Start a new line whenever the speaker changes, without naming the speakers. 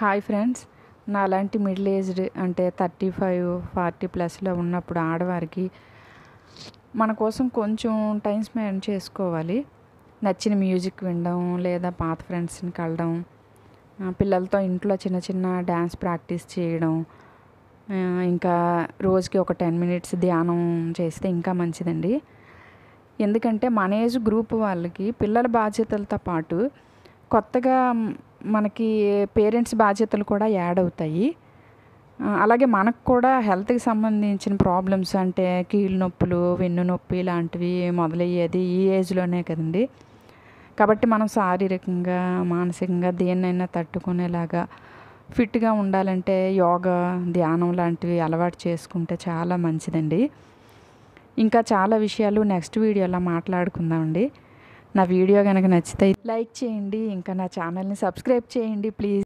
hi friends నాలాంటి middle aged అంటే thirty five forty ప్లస్లో ఉన్నప్పుడు ఆడవారికి మన కోసం కొంచెం టైం స్పెండ్ చేసుకోవాలి నచ్చిన మ్యూజిక్ వినడం లేదా పాత ఫ్రెండ్స్ని కలడం ఆ, పిల్లలతో ఇంట్లో చిన్న చిన్న డ్యాన్స్ ప్రాక్టీస్ చేయడం ఆ, ఇంకా రోజుకి ఒక టెన్ మినిట్స్ ధ్యానం చేస్తే ఇంకా మంచిదండి ఎందుకంటే మన ఏజ్ గ్రూప్ వాళ్ళకి పిల్లల బాధ్యతలతో పాటు కొత్తగా మ్, మనకి పేరెంట్స్ బాధ్యతలు కూడా యాడ్ అవుతాయి ఆ, అలాగే మనకు కూడా హెల్త్కి సంబంధించిన ప్రాబ్లమ్స్ అంటే కీళ్ళ నొప్పులు వెన్ను నొప్పి లాంటివి మొదలయ్యేది ఈ ఏజ్లోనే కదండి కాబట్టి మనం శారీరకంగా మానసికంగా దేన్నైనా తట్టుకునేలాగా ఫిట్గా ఉండాలంటే యోగా ధ్యానం లాంటివి అలవాటు చేసుకుంటే చాలా మంచిదండి ఇంకా చాలా విషయాలు నెక్స్ట్ వీడియోలో మాట్లాడుకుందామండి నా వీడియో కనుక నచ్చితే లైక్ చేయండి ఇంకా నా ఛానల్ని సబ్స్క్రైబ్ చేయండి ప్లీజ్